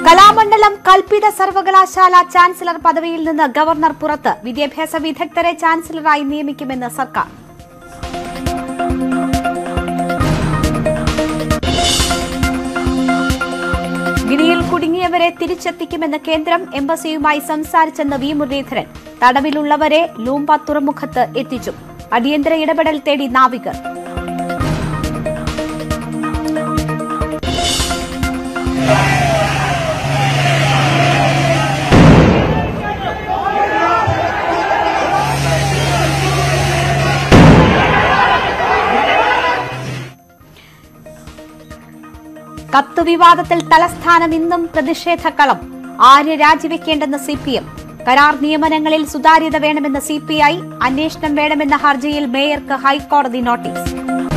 കലാമണ്ഡലം കൽപ്പിത സർവകലാശാല ചാൻസലർ പദവിയിൽ നിന്ന് ഗവർണർ പുറത്ത് വിദ്യാഭ്യാസ വിദഗ്ധരെ ചാൻസലറായി നിയമിക്കുമെന്ന് സർക്കാർ ഗിനിയിൽ കുടുങ്ങിയവരെ തിരിച്ചെത്തിക്കുമെന്ന് കേന്ദ്രം എംബസിയുമായി സംസാരിച്ചെന്ന് വി മുരളീധരൻ തടവിലുള്ളവരെ ലൂംബ തുറമുഖത്ത് എത്തിച്ചു അടിയന്തര ഇടപെടൽ തേടി നാവികർ കത്ത് വിവാദത്തിൽ തലസ്ഥാനം ഇന്നും പ്രതിഷേധക്കളം ആര് രാജിവെക്കേണ്ടെന്ന് സി പി എം കരാർ നിയമനങ്ങളിൽ സുതാര്യത വേണമെന്ന് സി പി ഐ അന്വേഷണം വേണമെന്ന ഹർജിയിൽ മേയർക്ക് ഹൈക്കോടതി നോട്ടീസ്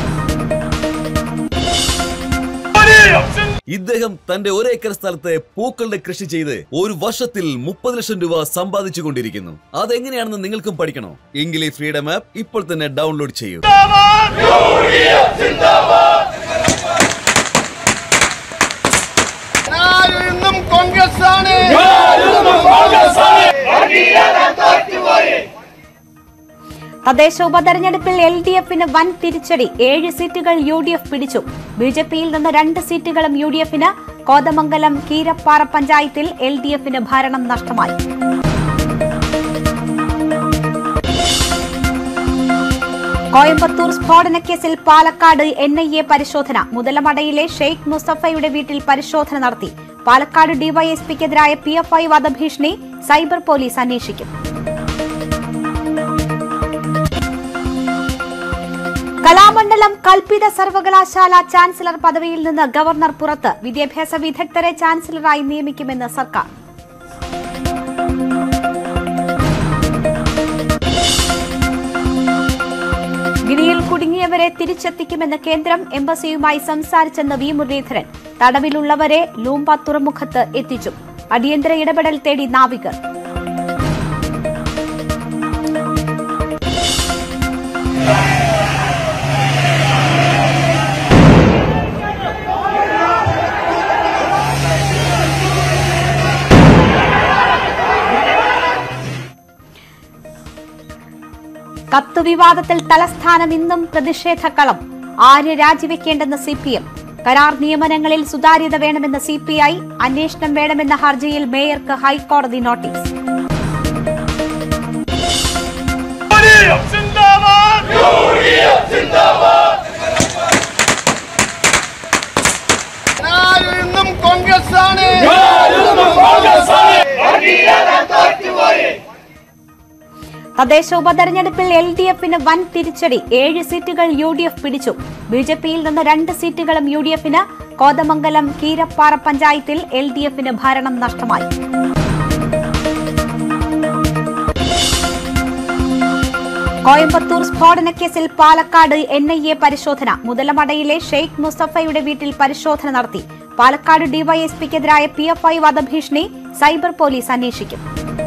ഇദ്ദേഹം തന്റെ ഒരേക്കർ സ്ഥലത്തെ പൂക്കളുടെ കൃഷി ചെയ്ത് ഒരു വർഷത്തിൽ മുപ്പത് ലക്ഷം രൂപ സമ്പാദിച്ചു കൊണ്ടിരിക്കുന്നു അതെങ്ങനെയാണെന്ന് നിങ്ങൾക്കും പഠിക്കണോ എങ്കിൽ ഈ ഫ്രീഡം ആപ്പ് ഇപ്പോൾ തന്നെ ഡൗൺലോഡ് ചെയ്യൂ ഞാനിന്നും കോൺഗ്രസ് ആണ് തദ്ദേശ ഉപതെരഞ്ഞെടുപ്പിൽ എൽ ഡി എഫിന് വൻ തിരിച്ചടി ഏഴ് സീറ്റുകൾ യു ഡി എഫ് പിടിച്ചു ബി ജെ പിയിൽ നിന്ന് രണ്ട് സീറ്റുകളും യു ഡി എഫിന് കോതമംഗലം കീരപ്പാറ പഞ്ചായത്തിൽ എൽ ഡി എഫിന് ഭരണം നഷ്ടമായി കോയമ്പത്തൂർ സ്ഫോടനക്കേസിൽ പാലക്കാട് എൻ ഐ എ പരിശോധന മുതലമടയിലെ ഷെയ്ഖ് മുസ്തഫയുടെ വീട്ടിൽ പരിശോധന നടത്തി പാലക്കാട് ഡിവൈഎസ്പിക്കെതിരായ പി എഫ് ഐ വധഭീഷണി സൈബർ പോലീസ് അന്വേഷിക്കും കലാമണ്ഡലം കൽപ്പിത സർവകലാശാല ചാൻസലർ പദവിയിൽ നിന്ന് ഗവർണർ പുറത്ത് വിദ്യാഭ്യാസ വിദഗ്ധരെ ചാൻസലറായി നിയമിക്കുമെന്ന് സർക്കാർ ഗിനിയിൽ കുടുങ്ങിയവരെ തിരിച്ചെത്തിക്കുമെന്ന് കേന്ദ്രം എംബസിയുമായി സംസാരിച്ചെന്ന് വി മുരളീധരൻ തടവിലുള്ളവരെ ലൂംബ തുറമുഖത്ത് എത്തിച്ചു അടിയന്തര ഇടപെടൽ തേടി നാവികർ കത്ത് വിവാദത്തിൽ തലസ്ഥാനം ഇന്നും പ്രതിഷേധക്കളം ആര് രാജിവെക്കേണ്ടെന്ന് സി പി എം കരാർ നിയമനങ്ങളിൽ സുതാര്യത വേണമെന്ന് സി പി ഐ അന്വേഷണം വേണമെന്ന ഹർജിയിൽ മേയർക്ക് ഹൈക്കോടതി നോട്ടീസ് ഞാനിന്നും കോൺഗ്രസ് ആണ് തദ്ദേശ ഉപതെരഞ്ഞെടുപ്പിൽ എൽ ഡി എഫിന് വൻ തിരിച്ചടി ഏഴ് സീറ്റുകൾ യു ഡി എഫ് പിടിച്ചു ബി ജെ പിയിൽ നിന്ന് രണ്ട് സീറ്റുകളും യു ഡി എഫിന് കോതമംഗലം കീരപ്പാറ പഞ്ചായത്തിൽ എൽ ഡി എഫിന് ഭരണം നഷ്ടമായി കോയമ്പത്തൂർ സ്ഫോടനക്കേസിൽ പാലക്കാട് എൻ ഐ എ പരിശോധന മുതലമടയിലെ ഷെയ്ഖ് മുസ്തഫയുടെ വീട്ടിൽ പരിശോധന നടത്തി പാലക്കാട് ഡിവൈഎസ്പിക്കെതിരായ പി എഫ് ഐ വധഭീഷണി സൈബർ പോലീസ് അന്വേഷിക്കും